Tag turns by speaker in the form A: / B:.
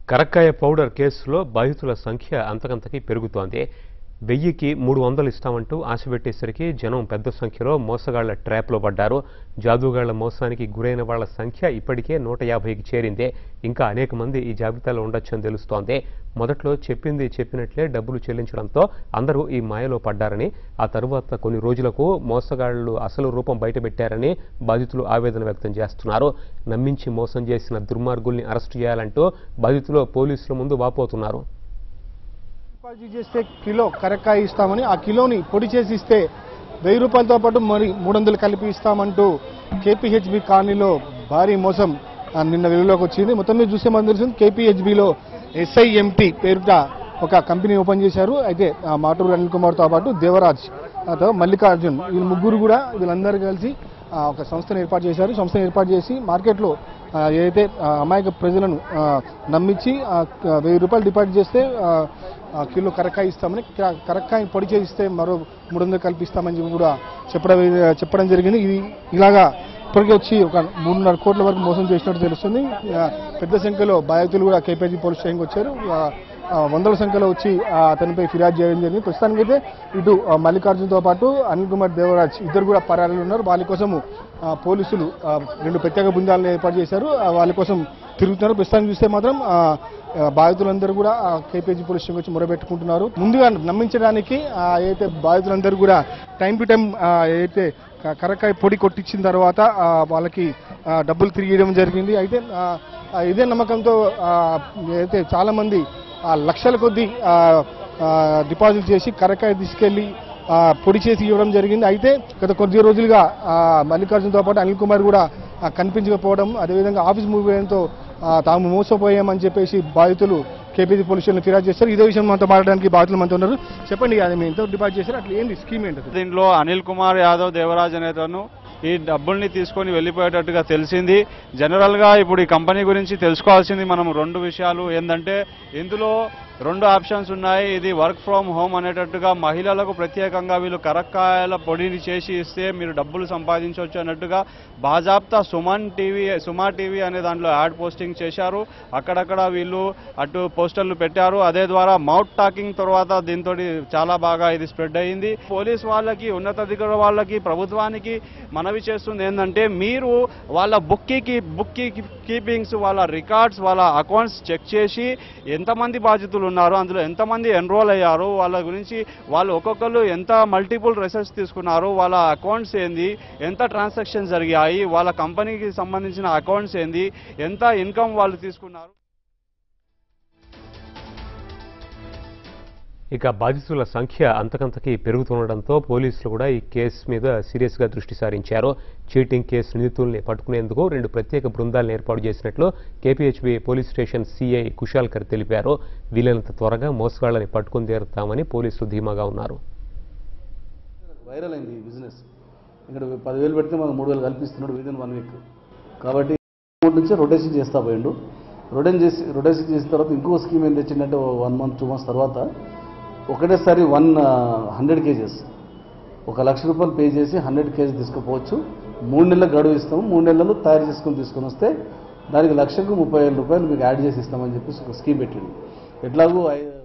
A: కరక్కాయ పౌడర్ కేసులో బాధితుల సంఖ్య అంతకంతకీ పెరుగుతోంది వెయ్యికి మూడు వందలు ఇస్తామంటూ ఆశ పెట్టేసరికి జనం పెద్ద సంఖ్యలో మోసగాళ్ల ట్రాప్లో పడ్డారు జాదూగాళ్ల మోసానికి గురైన వాళ్ల సంఖ్య ఇప్పటికే నూట యాభైకి చేరింది ఇంకా అనేక మంది ఈ జాబితాలో ఉండొచ్చని తెలుస్తోంది మొదట్లో చెప్పింది చెప్పినట్లే డబ్బులు చెల్లించడంతో అందరూ ఈ మాయలో పడ్డారని ఆ తరువాత కొన్ని రోజులకు మోసగాళ్లు అసలు రూపం బయటపెట్టారని బాధితులు ఆవేదన వ్యక్తం చేస్తున్నారు నమ్మించి మోసం చేసిన దుర్మార్గుల్ని అరెస్టు చేయాలంటూ బాధితులు పోలీసుల ముందు వాపోతున్నారు
B: డిపాజిట్ చేస్తే కిలో కరక్కాయ ఇస్తామని ఆ కిలోని పొడి చేసి ఇస్తే వెయ్యి రూపాయలతో పాటు మరి మూడు వందలు కలిపి ఇస్తామంటూ కేపీహెచ్బి కాలనీలో భారీ మోసం ఆ, నిన్న వెలుగులోకి వచ్చింది మొత్తం మీద చూస్తే మనం తెలిసింది కేపీహెచ్బిలో ఎస్ఐఎంటి పేరుట ఒక కంపెనీ ఓపెన్ చేశారు అయితే ఆ, మాటూరు అనిల్ కుమార్తో పాటు దేవరాజ్ తో మల్లికార్జున్ వీళ్ళు ముగ్గురు కూడా వీళ్ళందరూ కలిసి ఆ, ఒక సంస్థను ఏర్పాటు చేశారు సంస్థను ఏర్పాటు చేసి మార్కెట్లో ఆ, ఏదైతే ఆ, అమాయక ప్రజలను ఆ, నమ్మించి ఆ, క- వెయ్యి రూపాయలు డిపాజిట్ చేస్తే ఆ, ఆ, కిలో కరక్కాయ ఇస్తామని క- కరక్కాయ పొడి చేస్తే మరో మూడు వందలు కల్పిస్తామని చెప్పి కూడా చెప్పడం చెప్పడం జరిగింది ఇది ఇలాగా ఇప్పటికే వచ్చి ఒక మూడున్నర కోట్ల వరకు మోసం చేసినట్టు తెలుస్తుంది ఆ, పెద్ద సంఖ్యలో బాధితులు కూడా కేపీజీ పోలీస్ స్టేషన్కి వచ్చారు ఆ, ఆ, వందల సంఖ్యలో వచ్చి ఆ, అతనిపై ఫిర్యాదు చేయడం జరిగింది ప్రస్తుతానికైతే ఇటు ఆ, మల్లికార్జున్తో పాటు అనిల్ కుమార్ దేవరాజ్ ఇద్దరు కూడా పరారీలు ఉన్నారు వాళ్ళ కోసము ఆ, పోలీసులు ఆ, రెండు ప్రత్యేక బృందాలను ఏర్పాటు చేశారు ఆ, వాళ్ళ కోసం తిరుగుతున్నారు ప్రస్తుతానికి చూస్తే మాత్రం ఆ, ఆ, బాధితులందరూ కూడా ఆ, కేపీజీ పోలీస్ స్టేషన్ వచ్చి మొరబెట్టుకుంటున్నారు ముందుగా నమ్మించడానికి ఆ, ఏదైతే బాధితులందరూ కూడా టైం టు టైం ఆ, ఏదైతే క- కరకాయ పొడి కొట్టించిన తర్వాత ఆ, వాళ్ళకి ఆ, డబ్బులు తిరిగి ఇవ్వడం జరిగింది అయితే ఆ, ఆ, ఇదే నమ్మకంతో ఆ, అయితే చాలా మంది ఆ, లక్షల కొద్దీ ఆ, ఆ, డిపాజిట్ చేసి కరకాయ తీసుకెళ్లి ఆ, పొడి చేసి ఇవ్వడం జరిగింది అయితే గత కొద్ది రోజులుగా ఆ, మల్లికార్జునతో పాటు అనిల్ కుమార్ కూడా ఆ, కనిపించకపోవడం అదేవిధంగా ఆఫీస్ మూవ్ చేయడంతో ఆ, తాము మోసపోయామని చెప్పేసి బాధితులు కేపీజీ పోలీస్ స్టేషన్లో ఫిర్యాదు చేస్తారు ఇదే విషయం మనతో మాట్లాడడానికి బాధితులు మనతో ఉన్నారు చెప్పండి అది మేము ఎంత డిపాజిట్ చేశారు అట్లా ఏంది స్కీమ్ ఏంటి అసలు?
C: దీంట్లో అనిల్ కుమార్ యాదవ్ దేవరాజ్ అనేతను ఈ డబ్బుల్ని తీసుకొని వెళ్ళిపోయేటట్టుగా తెలిసింది జనరల్గా ఇప్పుడు ఈ కంపెనీ గురించి తెలుసుకోవాల్సింది మనం రెండు విషయాలు ఏంటంటే ఇందులో రెండు ఆప్షన్స్ ఉన్నాయి ఇది వర్క్ ఫ్రమ్ హోమ్ అనేటట్టుగా మహిళలకు ప్రత్యేకంగా వీళ్ళు కరక్కాయల పొడిని చేసి ఇస్తే మీరు డబ్బులు సంపాదించవచ్చు అన్నట్టుగా బాజాప్తా సుమన్ టీవీ సుమా టీవీ అనే దాంట్లో యాడ్ పోస్టింగ్ చేశారు అక్కడక్కడ వీళ్ళు అటు పోస్టర్లు పెట్టారు అదే ద్వారా మౌత్ టాకింగ్ తర్వాత దీంతో చాలా బాగా ఇది స్ప్రెడ్ అయ్యింది పోలీస్ వాళ్ళకి ఉన్నతాధికారుల వాళ్ళకి ప్రభుత్వానికి మనవి చేస్తుంది ఏంటంటే మీరు వాళ్ళ బుక్కి బుక్ కీపింగ్స్ వాళ్ళ రికార్డ్స్ వాళ్ళ అకౌంట్స్ చెక్ చేసి ఎంతమంది బాధితులు ఉన్నారు అందులో ఎంతమంది ఎన్రోల్ అయ్యారు వాళ్ళ గురించి వాళ్ళు ఒక్కొక్కరు ఎంత మల్టిపుల్ రిసర్చ్ తీసుకున్నారు వాళ్ళ అకౌంట్స్ ఏంది ఎంత ట్రాన్సాక్షన్ జరిగాయి వాళ్ళ కంపెనీకి సంబంధించిన అకౌంట్స్ ఏంది ఎంత ఇన్కమ్ వాళ్ళు తీసుకున్నారు
A: ఇక బాధితుల సంఖ్య అంతకంతకీ పెరుగుతుండడంతో పోలీసులు కూడా ఈ కేసు మీద సీరియస్గా దృష్టి సారించారు చీటింగ్ కేసు నిందితుల్ని పట్టుకునేందుకు రెండు ప్రత్యేక బృందాలను ఏర్పాటు చేసినట్లు KPHB police station CI Kushalkar తెలిపారు వీలైనంత త్వరగా మోసగాళ్లని పట్టుకుని తీరుతామని పోలీసులు ధీమాగా ఉన్నారు
D: వైరల్ అయింది ఈ బిజినెస్ ఇక్కడ పదివేలు పెడితే మనకు మూడు వేలు కల్పిస్తున్నాడు విత్ ఇన్ వన్ వీక్ కాబట్టి అమౌంట్ నుంచి రొటేషన్ చేస్తా పోయిండు రొటేషన్ చేసి రొటేషన్ చేసిన తర్వాత ఇంకో స్కీమ్ ఏం తెచ్చిందంటే వన్ మంత్ టూ మంత్స్ తర్వాత ఒకటేసారి వన్ హండ్రెడ్ కేజెస్ ఒక లక్ష రూపాయలు పే చేసి హండ్రెడ్ కేజీ తీసుకుపోవచ్చు మూడు నెలల గడువు ఇస్తాము మూడు నెలలు తయారు చేసుకొని తీసుకొని వస్తే దానికి లక్షకు ముప్పై వేల రూపాయలు మీకు యాడ్ చేసి ఇస్తామని చెప్పేసి ఒక స్కీమ్ పెట్టిండు ఎట్లాగూ ఐ-